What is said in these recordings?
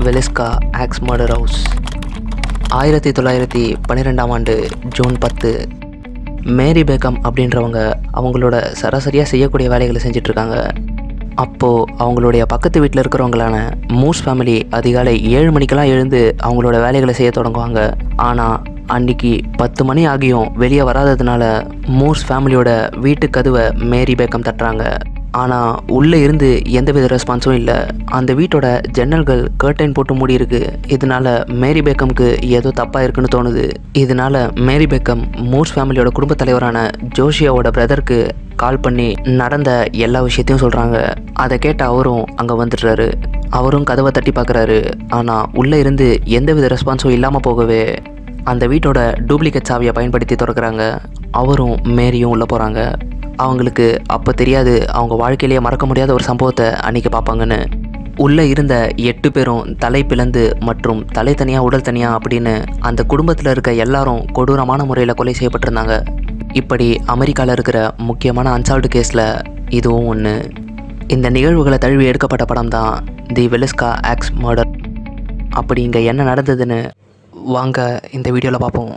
வெலிஸ்கா aux murder house ஆயிரத்தி தொள்ளாயிரத்தி பன்னிரெண்டாம் ஆண்டு ஜூன் பத்து மேரி பேக்கம் அப்படின்றவங்க அவங்களோட சராசரியாக செய்யக்கூடிய வேலைகளை செஞ்சிட்ருக்காங்க அப்போது அவங்களுடைய பக்கத்து வீட்டில் இருக்கிறவங்களான மூஸ் ஃபேமிலி அதிகாலை ஏழு மணிக்கெல்லாம் எழுந்து அவங்களோட வேலைகளை செய்ய தொடங்குவாங்க ஆனால் அன்னைக்கு பத்து மணி ஆகியும் வெளியே வராததுனால மூஸ் ஃபேமிலியோட வீட்டு கதவை மேரி பேக்கம் தட்டுறாங்க ஆனால் உள்ளே இருந்து எந்தவித ரெஸ்பான்ஸும் இல்லை அந்த வீட்டோட ஜன்னல்கள் கர்டைன் போட்டு மூடி இருக்கு இதனால மேரி பேக்கம்க்கு ஏதோ தப்பாக இருக்குன்னு தோணுது இதனால மேரி பேக்கம் மூஸ் ஃபேமிலியோட குடும்பத் தலைவரான ஜோஷியாவோட பிரதருக்கு கால் பண்ணி நடந்த எல்லா விஷயத்தையும் சொல்கிறாங்க அதை கேட்ட அவரும் அங்கே வந்துடுறாரு அவரும் கதவை தட்டி பார்க்குறாரு ஆனால் உள்ளே இருந்து எந்தவித ரெஸ்பான்ஸும் இல்லாமல் போகவே அந்த வீட்டோட டூப்ளிகேட் சாவியை பயன்படுத்தி திறக்கிறாங்க அவரும் மேரியும் உள்ளே போகிறாங்க அவங்களுக்கு அப்போ தெரியாது அவங்க வாழ்க்கையிலேயே மறக்க முடியாத ஒரு சம்பவத்தை அன்றைக்கி பார்ப்பாங்கன்னு உள்ளே இருந்த எட்டு பேரும் தலை பிளந்து மற்றும் தலை தனியாக உடல் தனியாக அப்படின்னு அந்த குடும்பத்தில் இருக்க எல்லாரும் கொடூரமான முறையில் கொலை செய்யப்பட்டிருந்தாங்க இப்படி அமெரிக்காவில் இருக்கிற முக்கியமான அன்சால்வ்டு கேஸில் இதுவும் ஒன்று இந்த நிகழ்வுகளை தழுவி எடுக்கப்பட்ட படம் தான் தி வெலிஸ்கா ஆக்ஸ் மர்டர் அப்படி இங்கே என்ன நடந்ததுன்னு வாங்க இந்த வீடியோவில் பார்ப்போம்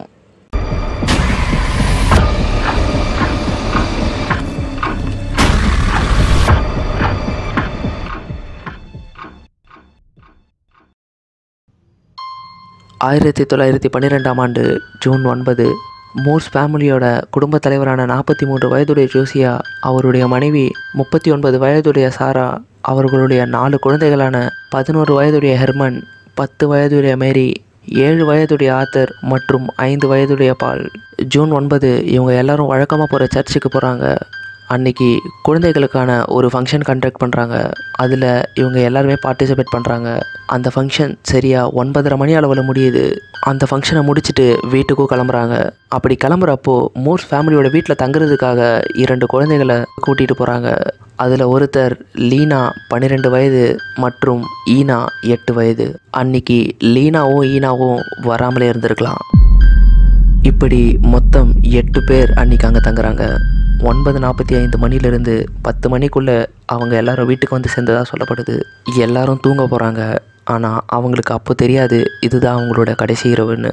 ஆயிரத்தி தொள்ளாயிரத்தி பன்னிரெண்டாம் ஆண்டு ஜூன் ஒன்பது மூர்ஸ் ஃபேமிலியோட குடும்பத் தலைவரான நாற்பத்தி மூன்று வயதுடைய ஜோசியா அவருடைய மனைவி முப்பத்தி ஒன்பது வயதுடைய சாரா அவர்களுடைய நாலு குழந்தைகளான பதினோரு வயதுடைய ஹெர்மன் பத்து வயதுடைய மேரி ஏழு வயதுடைய ஆத்தர் மற்றும் ஐந்து வயதுடைய பால் ஜூன் ஒன்பது இவங்க எல்லாரும் வழக்கமாக போகிற சர்ச்சுக்கு போகிறாங்க அன்னைக்கு குழந்தைகளுக்கான ஒரு ஃபங்க்ஷன் கண்டக்ட் பண்ணுறாங்க அதில் இவங்க எல்லாருமே பார்ட்டிசிபேட் பண்ணுறாங்க அந்த ஃபங்க்ஷன் சரியாக ஒன்பதரை மணி அளவில் முடியுது அந்த ஃபங்க்ஷனை முடிச்சுட்டு வீட்டுக்கும் கிளம்புறாங்க அப்படி கிளம்புறப்போ மூர்ஸ் ஃபேமிலியோட வீட்டில் தங்குறதுக்காக இரண்டு குழந்தைகளை கூட்டிகிட்டு போகிறாங்க அதில் ஒருத்தர் லீனா பன்னிரெண்டு வயது மற்றும் ஈனா எட்டு வயது அன்னைக்கு லீனாவும் ஈனாவும் வராமலே இருந்திருக்கலாம் இப்படி மொத்தம் எட்டு பேர் அன்னைக்கு அங்கே தங்குறாங்க ஒன்பது நாற்பத்தி ஐந்து மணிலேருந்து பத்து மணிக்குள்ளே அவங்க எல்லாரும் வீட்டுக்கு வந்து சேர்ந்ததாக சொல்லப்படுது எல்லாரும் தூங்க போகிறாங்க ஆனால் அவங்களுக்கு அப்போ தெரியாது இதுதான் அவங்களோட கடைசி இரவுன்னு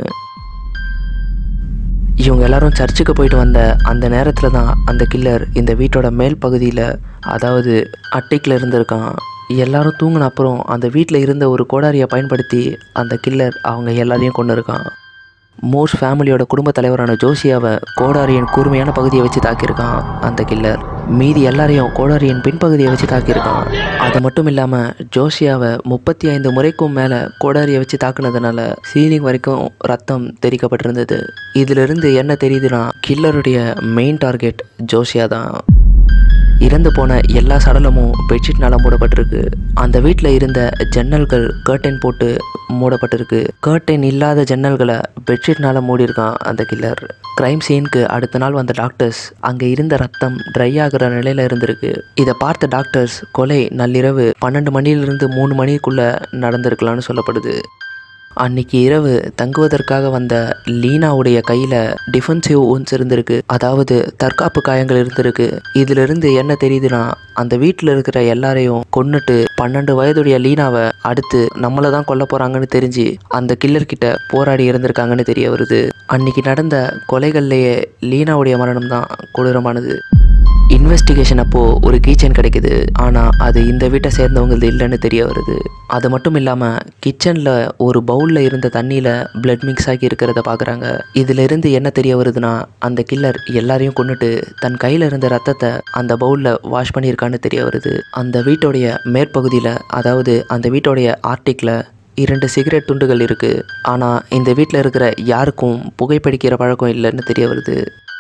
இவங்க எல்லாரும் சர்ச்சுக்கு போயிட்டு வந்த அந்த நேரத்தில் தான் அந்த கில்லர் இந்த வீட்டோட மேல் பகுதியில் அதாவது அட்டைக்கில் இருந்திருக்கான் எல்லாரும் தூங்கின அப்புறம் அந்த வீட்டில் இருந்த ஒரு கோடாரியை பயன்படுத்தி அந்த கில்லர் அவங்க எல்லாரையும் கொண்டு இருக்கான் மோர்ஸ் ஃபேமிலியோட குடும்ப தலைவரான ஜோசியாவை கோடாரியின் கூர்மையான பகுதியை வச்சு தாக்கியிருக்கான் அந்த கில்லர் மீதி எல்லாரையும் கோடாரியின் பின்பகுதியை வச்சு தாக்கியிருக்கான் அது மட்டும் இல்லாமல் ஜோசியாவை முப்பத்தி ஐந்து முறைக்கும் மேலே கோடாரியை வச்சு தாக்குனதுனால சீலிங் வரைக்கும் ரத்தம் தெரிக்கப்பட்டிருந்தது இதிலிருந்து என்ன தெரியுதுன்னா கில்லருடைய மெயின் டார்கெட் ஜோசியா தான் இறந்து போன எல்லா சடலமும் பெட்ஷீட்னால மூடப்பட்டிருக்கு அந்த வீட்டில் இருந்த ஜன்னல்கள் கர்டைன் போட்டு மூடப்பட்டிருக்கு கர்டைன் இல்லாத ஜன்னல்களை பெட்ஷீட்னால மூடியிருக்கான் அந்த கில்லர் கிரைம் சீனுக்கு அடுத்த நாள் வந்த டாக்டர்ஸ் அங்கே இருந்த ரத்தம் ட்ரை ஆகிற நிலையில் இருந்திருக்கு இதை பார்த்த டாக்டர்ஸ் கொலை நள்ளிரவு பன்னெண்டு மணியிலிருந்து மூணு மணிக்குள்ளே நடந்திருக்கலாம்னு சொல்லப்படுது அன்னைக்கு இரவு தங்குவதற்காக வந்த லீனாவுடைய கையில் டிஃபென்சிவ் ஊன்ஸ் இருந்திருக்கு அதாவது தற்காப்பு காயங்கள் இருந்திருக்கு இதிலிருந்து என்ன தெரியுதுன்னா அந்த வீட்டில் இருக்கிற எல்லாரையும் கொன்னுட்டு பன்னெண்டு வயதுடைய லீனாவை அடுத்து நம்மளை தான் கொல்ல போகிறாங்கன்னு தெரிஞ்சு அந்த கில்லர் கிட்ட போராடி இருந்திருக்காங்கன்னு தெரிய வருது அன்னைக்கு நடந்த கொலைகள்லேயே லீனாவுடைய மரணம் தான் கொடூரமானது இன்வெஸ்டிகேஷன் அப்போது ஒரு கீச்சன் கிடைக்குது ஆனால் அது இந்த வீட்டை சேர்ந்தவங்களது இல்லைன்னு தெரிய வருது அது மட்டும் இல்லாமல் கிச்சனில் ஒரு பவுலில் இருந்த தண்ணியில் பிளட் மிக்ஸ் ஆகி இருக்கிறத பார்க்குறாங்க இதிலிருந்து என்ன தெரிய வருதுன்னா அந்த கில்லர் எல்லாரையும் கொண்டுட்டு தன் கையில் இருந்த ரத்தத்தை அந்த பவுலில் வாஷ் பண்ணியிருக்கான்னு தெரிய வருது அந்த வீட்டோடைய மேற்பகுதியில் அதாவது அந்த வீட்டோடைய ஆர்டிக்கில் இரண்டு சிகரெட் துண்டுகள் இருக்குது ஆனால் இந்த வீட்டில் இருக்கிற யாருக்கும் புகைப்பிடிக்கிற பழக்கம் இல்லைன்னு தெரிய வருது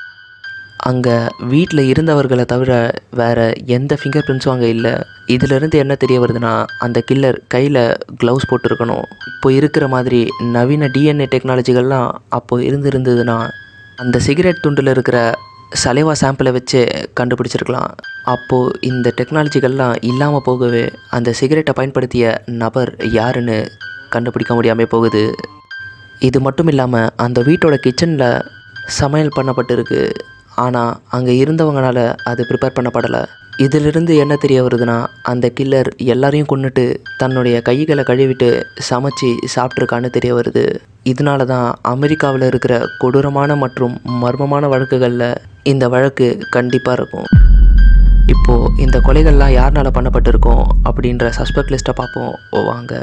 அங்கே வீட்டில் இருந்தவர்களை தவிர வேறு எந்த ஃபிங்கர் பிரிண்ட்ஸும் அங்கே இல்லை இதிலிருந்து என்ன தெரிய வருதுன்னா அந்த கில்லர் கையில் க்ளவுஸ் போட்டிருக்கணும் இப்போ இருக்கிற மாதிரி நவீன டிஎன்ஏ டெக்னாலஜிகள்லாம் அப்போ இருந்திருந்ததுன்னா அந்த சிகரெட் துண்டில் இருக்கிற சலைவா சாம்பிளை வச்சு கண்டுபிடிச்சிருக்கலாம் அப்போது இந்த டெக்னாலஜிகள்லாம் இல்லாமல் போகவே அந்த சிகரெட்டை பயன்படுத்திய நபர் யாருன்னு கண்டுபிடிக்க முடியாமல் போகுது இது மட்டும் இல்லாமல் அந்த வீட்டோட கிச்சனில் சமையல் பண்ணப்பட்டிருக்கு ஆனால் அங்கே இருந்தவங்களால அது ப்ரிப்பேர் பண்ணப்படலை இதிலிருந்து என்ன தெரிய வருதுன்னா அந்த கில்லர் எல்லாரையும் கொன்னுட்டு தன்னுடைய கைகளை கழுவிட்டு சமைச்சு சாப்பிட்ருக்கான்னு தெரிய வருது இதனால தான் அமெரிக்காவில் இருக்கிற கொடூரமான மற்றும் மர்மமான வழக்குகளில் இந்த வழக்கு கண்டிப்பாக இருக்கும் இப்போது இந்த கொலைகள்லாம் யாருனால பண்ணப்பட்டிருக்கோம் அப்படின்ற சஸ்பெக்ட் லிஸ்ட்டை பார்ப்போம் வாங்க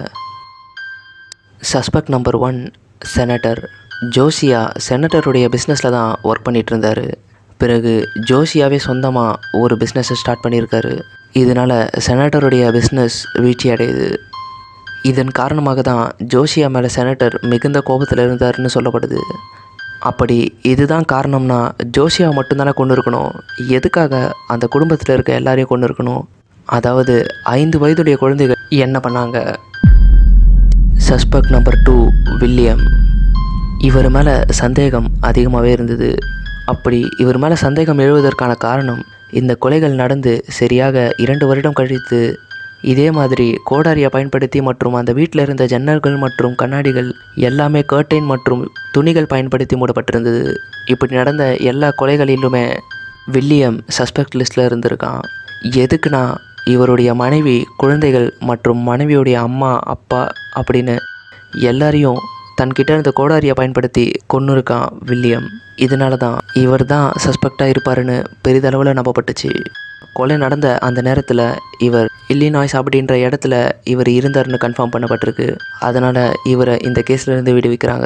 suspect number one senator Josiah செனட்டருடைய பிஸ்னஸில் தான் ஒர்க் பண்ணிட்டு இருந்தார் பிறகு ஜோசியாவே சொந்தமாக ஒரு பிஸ்னஸை ஸ்டார்ட் பண்ணியிருக்காரு இதனால் செனட்டருடைய பிஸ்னஸ் வீழ்ச்சி அடையுது இதன் காரணமாக தான் ஜோசியா மேலே செனட்டர் மிகுந்த கோபத்தில் இருந்தாருன்னு சொல்லப்படுது அப்படி இதுதான் காரணம்னா ஜோசியா மட்டும்தானே கொண்டு இருக்கணும் எதுக்காக அந்த குடும்பத்தில் இருக்க எல்லாரையும் கொண்டு இருக்கணும் அதாவது ஐந்து வயதுடைய குழந்தைகள் என்ன பண்ணாங்க சஸ்பெக்ட் நம்பர் டூ வில்லியம் இவர் மேலே சந்தேகம் அதிகமாகவே இருந்தது அப்படி இவர் மேலே சந்தேகம் எழுவதற்கான காரணம் இந்த கொலைகள் நடந்து சரியாக இரண்டு வருடம் கழித்து இதே மாதிரி கோடாரியை பயன்படுத்தி மற்றும் அந்த வீட்டில் இருந்த ஜன்னல்கள் மற்றும் கண்ணாடிகள் எல்லாமே கர்டைன் மற்றும் துணிகள் பயன்படுத்தி மூடப்பட்டிருந்தது இப்படி நடந்த எல்லா கொலைகளிலுமே வில்லியம் சஸ்பெக்ட் லிஸ்ட்டில் இருந்திருக்கான் எதுக்குன்னா இவருடைய மனைவி குழந்தைகள் மற்றும் மனைவியுடைய அம்மா அப்பா அப்படின்னு எல்லாரையும் தன்கிட்ட இருந்த கோடாரியை பயன்படுத்தி கொன்று இருக்கான் வில்லியம் இதனால தான் இவர் தான் சஸ்பெக்டாக இருப்பாருன்னு பெரிதளவில் நம்பப்பட்டுச்சு கொலை நடந்த அந்த நேரத்தில் இவர் இல்லினாய்ஸ் அப்படின்ற இடத்துல இவர் இருந்தாருன்னு கன்ஃபார்ம் பண்ணப்பட்டிருக்கு அதனால் இவரை இந்த கேஸ்ல இருந்து விடுவிக்கிறாங்க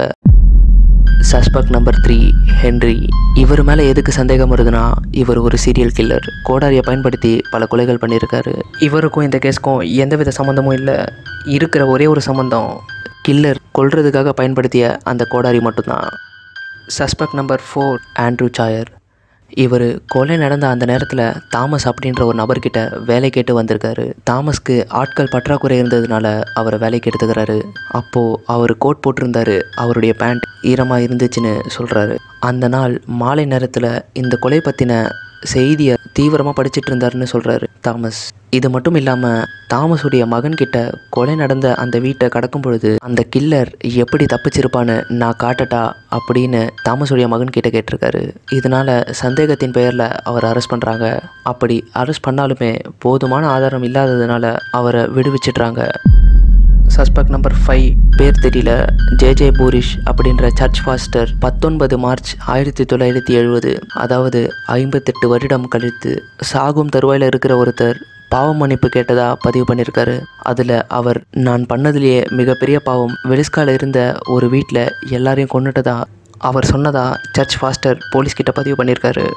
சஸ்பெக்ட் நம்பர் த்ரீ ஹென்றி இவர் மேலே எதுக்கு சந்தேகம் வருதுன்னா இவர் ஒரு சீரியல் கில்லர் கோடாரியை பயன்படுத்தி பல கொலைகள் பண்ணியிருக்காரு இவருக்கும் இந்த கேஸ்க்கும் எந்தவித சம்மந்தமும் இல்லை இருக்கிற ஒரே ஒரு சம்மந்தம் கில்லர் கொல்றதுக்காக பயன்படுத்திய அந்த கோடாரி மட்டும்தான் suspect number four Andrew Sawyer இவர் கொலை நடந்த அந்த நேரத்தில் தாமஸ் அப்படின்ற ஒரு நபர்கிட்ட வேலை கேட்டு வந்திருக்காரு தாமஸ்க்கு ஆட்கள் பற்றாக்குறை இருந்ததுனால அவரை வேலைக்கு எடுத்துக்கிறாரு அப்போது அவர் கோட் போட்டிருந்தாரு அவருடைய பேண்ட் ஈரமாக இருந்துச்சுன்னு சொல்கிறாரு அந்த நாள் மாலை நேரத்தில் இந்த கொலை பற்றின செய்தியை தீவிரமாக படிச்சிட்டு இருந்தாருன்னு சொல்கிறாரு தாமஸ் இது மட்டும் இல்லாமல் தாமஸுடைய மகன்கிட்ட கொலை நடந்த அந்த வீட்டை கடக்கும் பொழுது அந்த கில்லர் எப்படி தப்பிச்சிருப்பான்னு நான் காட்டட்டா அப்படின்னு தாமஸுடைய மகன் கிட்ட கேட்டிருக்காரு இதனால சந்தேகத்தின் பெயரில் அவர் அரெஸ்ட் பண்ணுறாங்க அப்படி அரெஸ்ட் பண்ணாலுமே போதுமான ஆதாரம் இல்லாததுனால அவரை விடுவிச்சிடுறாங்க சஸ்பெக்ட் நம்பர் ஃபைவ் பேர் தெரியல ஜே ஜே பூரிஷ் அப்படின்ற சர்ச் பாஸ்டர் பத்தொன்பது மார்ச் ஆயிரத்தி தொள்ளாயிரத்தி எழுபது அதாவது ஐம்பத்தெட்டு வருடம் கழித்து சாகும் தருவாயில் இருக்கிற ஒருத்தர் பாவ மன்னிப்பு கேட்டதா பதிவு பண்ணியிருக்காரு அதில் அவர் நான் பண்ணதுலேயே மிகப்பெரிய பாவம் வெலிஸ்கால இருந்த ஒரு வீட்டில் எல்லாரையும் கொண்டுட்டதா அவர் சொன்னதா சர்ச் ஃபாஸ்டர் போலீஸ்கிட்ட பதிவு பண்ணியிருக்காரு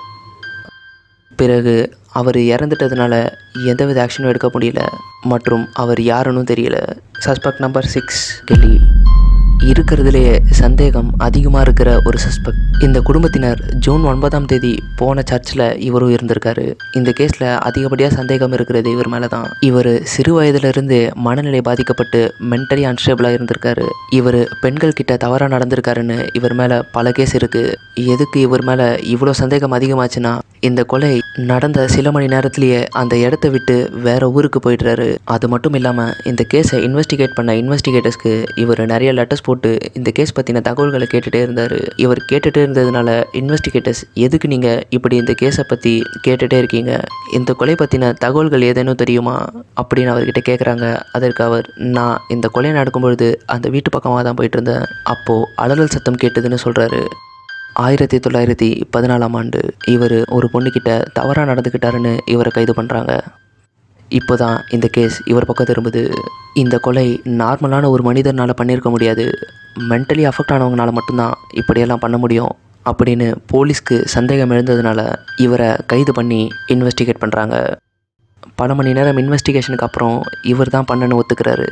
பிறகு அவர் இறந்துட்டதுனால எந்தவித ஆக்ஷனும் எடுக்க முடியல மற்றும் அவர் யாருன்னு தெரியல சஸ்பெக்ட் நம்பர் சிக்ஸ் கெல்லி இருக்கிறதுலேயே சந்தேகம் அதிகமாக இருக்கிற ஒரு சஸ்பெக்ட் இந்த குடும்பத்தினர் ஜூன் ஒன்பதாம் தேதி போன சர்ச்சில் இவரும் இருந்திருக்காரு இந்த கேஸில் அதிகப்படியாக சந்தேகம் இருக்கிறது இவர் மேலே தான் இவர் சிறு வயதிலிருந்து மனநிலை பாதிக்கப்பட்டு மென்டலி அன்ஸ்டேபிளாக இருந்திருக்காரு இவர் பெண்கள் கிட்ட தவறாக நடந்திருக்காருன்னு இவர் மேலே பல கேஸ் இருக்குது எதுக்கு இவர் மேலே இவ்வளோ சந்தேகம் அதிகமாச்சுன்னா இந்த கொலை நடந்த சில மணி நேரத்திலேயே அந்த இடத்த விட்டு வேற ஊருக்கு போயிடுறாரு அது மட்டும் இல்லாமல் இந்த கேஸை இன்வெஸ்டிகேட் பண்ண இன்வெஸ்டிகேட்டர்ஸ்க்கு இவர் நிறைய லெட்டர்ஸ் போட்டு இந்த கேஸ் பற்றின தகவல்களை கேட்டுகிட்டே இருந்தார் இவர் கேட்டுகிட்டே இருந்ததுனால இன்வெஸ்டிகேட்டர்ஸ் எதுக்கு நீங்கள் இப்படி இந்த கேஸை பற்றி கேட்டுகிட்டே இருக்கீங்க இந்த கொலை பற்றின தகவல்கள் ஏதேனும் தெரியுமா அப்படின்னு அவர்கிட்ட கேட்குறாங்க அதற்கு அவர் நான் இந்த கொலை நடக்கும் பொழுது அந்த வீட்டு பக்கமாக தான் போயிட்டு இருந்தேன் அப்போது அலறல் சத்தம் கேட்டதுன்னு சொல்கிறாரு ஆயிரத்தி தொள்ளாயிரத்தி பதினாலாம் ஆண்டு இவர் ஒரு பொண்ணுக்கிட்ட தவறாக நடந்துக்கிட்டாருன்னு இவரை கைது பண்ணுறாங்க இப்போ தான் இந்த கேஸ் இவர் பக்கம் திரும்புது இந்த கொலை நார்மலான ஒரு மனிதனால் பண்ணியிருக்க முடியாது மென்டலி அஃபெக்ட் ஆனவங்கனால மட்டும்தான் இப்படியெல்லாம் பண்ண முடியும் அப்படின்னு போலீஸ்க்கு சந்தேகம் எழுந்ததுனால இவரை கைது பண்ணி இன்வெஸ்டிகேட் பண்ணுறாங்க பல மணி நேரம் இன்வெஸ்டிகேஷனுக்கு அப்புறம் இவர் தான் பண்ணன்னு ஒத்துக்கிறாரு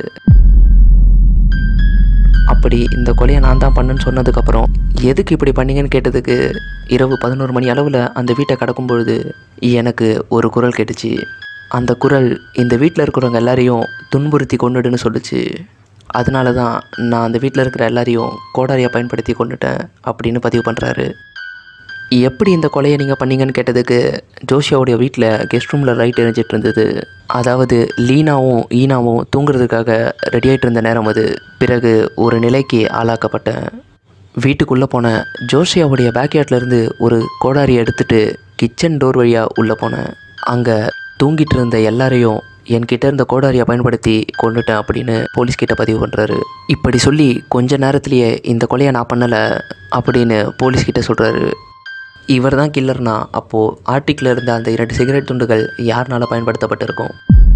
அப்படி இந்த கொலையை நான் தான் பண்ணேன்னு சொன்னதுக்கப்புறம் எதுக்கு இப்படி பண்ணீங்கன்னு கேட்டதுக்கு இரவு பதினோரு மணி அளவில் அந்த வீட்டை கடக்கும் பொழுது எனக்கு ஒரு குரல் கேட்டுச்சு அந்த குரல் இந்த வீட்டில் இருக்கிறவங்க எல்லாரையும் துன்புறுத்தி கொண்டுடுன்னு சொல்லுச்சு அதனால தான் நான் அந்த வீட்டில் இருக்கிற எல்லாரையும் கோடாரியை பயன்படுத்தி கொண்டுட்டேன் அப்படின்னு பதிவு பண்ணுறாரு எப்படி இந்த கொலையை நீங்கள் பண்ணீங்கன்னு கேட்டதுக்கு ஜோஷியாவுடைய வீட்டில் கெஸ்ட் ரூமில் லைட் எரிஞ்சிட்டு இருந்தது அதாவது லீனாவும் ஈனாவும் தூங்குறதுக்காக ரெடி ஆகிட்டு இருந்த நேரம் அது பிறகு ஒரு நிலைக்கு ஆளாக்கப்பட்டேன் வீட்டுக்குள்ளே போன ஜோஷியாவுடைய பேக்யார்ட்லேருந்து ஒரு கோடாரியை எடுத்துட்டு கிச்சன் டோர் வழியாக உள்ளே போனேன் அங்கே தூங்கிட்டு இருந்த எல்லாரையும் என்கிட்ட இருந்த கோடாரியை பயன்படுத்தி கொண்டுட்டேன் அப்படின்னு போலீஸ் கிட்ட பதிவு பண்ணுறாரு இப்படி சொல்லி கொஞ்ச நேரத்திலேயே இந்த கொலையை நான் பண்ணலை அப்படின்னு போலீஸ் கிட்ட சொல்கிறாரு இவர் தான் கில்லர்னா அப்போது ஆர்டிக்கில் இருந்த அந்த இரண்டு சிகரெட் துண்டுகள் யாருனால பயன்படுத்தப்பட்டிருக்கும்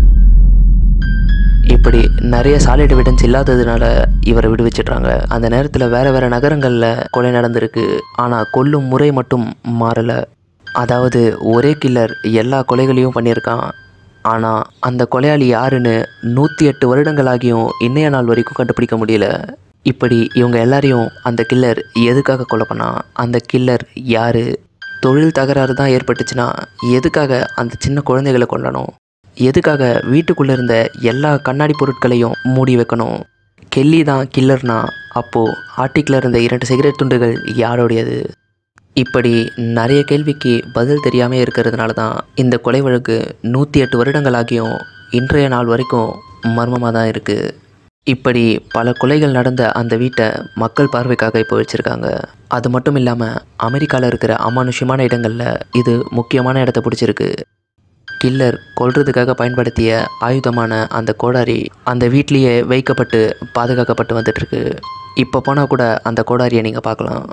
இப்படி நிறைய சாலிட் எவிடன்ஸ் இல்லாததுனால இவரை விடுவிச்சிடுறாங்க அந்த நேரத்தில் வேறு வேறு நகரங்களில் கொலை நடந்திருக்கு ஆனால் கொல்லும் முறை மட்டும் மாறலை அதாவது ஒரே கில்லர் எல்லா கொலைகளையும் பண்ணியிருக்கான் ஆனால் அந்த கொலையாளி யாருன்னு நூற்றி எட்டு வருடங்களாகியும் இன்னைய நாள் வரைக்கும் கண்டுபிடிக்க முடியல இப்படி இவங்க எல்லாரையும் அந்த கில்லர் எதுக்காக கொலை பண்ணா அந்த கில்லர் யார் தொழில் தகராறு தான் ஏற்பட்டுச்சுன்னா எதுக்காக அந்த சின்ன குழந்தைகளை கொல்லணும் எதுக்காக வீட்டுக்குள்ளே இருந்த எல்லா கண்ணாடி பொருட்களையும் மூடி வைக்கணும் கெல்லி தான் கில்லர்னா அப்போது ஆர்டிக்கில் இருந்த இரண்டு சிகரெட் துண்டுகள் யாருடையது இப்படி நிறைய கேள்விக்கு பதில் தெரியாமல் இருக்கிறதுனால தான் இந்த கொலை வழக்கு நூற்றி எட்டு வருடங்களாகியும் இன்றைய நாள் வரைக்கும் மர்மமாக தான் இருக்குது இப்படி பல கொலைகள் நடந்த அந்த வீட்டை மக்கள் பார்வைக்காக இப்போ வச்சுருக்காங்க அது மட்டும் இல்லாமல் அமெரிக்காவில் இருக்கிற அமானுஷ்யமான இடங்களில் இது முக்கியமான இடத்த பிடிச்சிருக்கு கில்லர் கொல்றதுக்காக பயன்படுத்திய ஆயுதமான அந்த கோடாரி அந்த வீட்லேயே வைக்கப்பட்டு பாதுகாக்கப்பட்டு வந்துட்டுருக்கு இப்போ போனால் கூட அந்த கோடாரியை நீங்கள் பார்க்கலாம்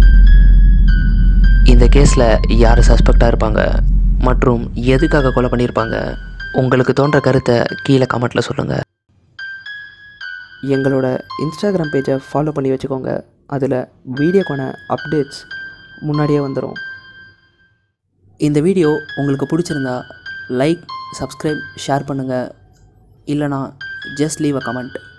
இந்த கேஸில் யார் சஸ்பெக்டாக இருப்பாங்க மற்றும் எதுக்காக கொலை பண்ணியிருப்பாங்க உங்களுக்கு தோன்ற கருத்தை கீழே கமெண்ட்டில் சொல்லுங்கள் எங்களோட இன்ஸ்டாகிராம் பேஜை ஃபாலோ பண்ணி வச்சுக்கோங்க அதில் வீடியோக்கான அப்டேட்ஸ் முன்னாடியே வந்துடும் இந்த வீடியோ உங்களுக்கு பிடிச்சிருந்தா லைக் சப்ஸ்கிரைப் ஷேர் பண்ணுங்கள் இல்லைனா ஜஸ்ட் லீவ் அ கமெண்ட்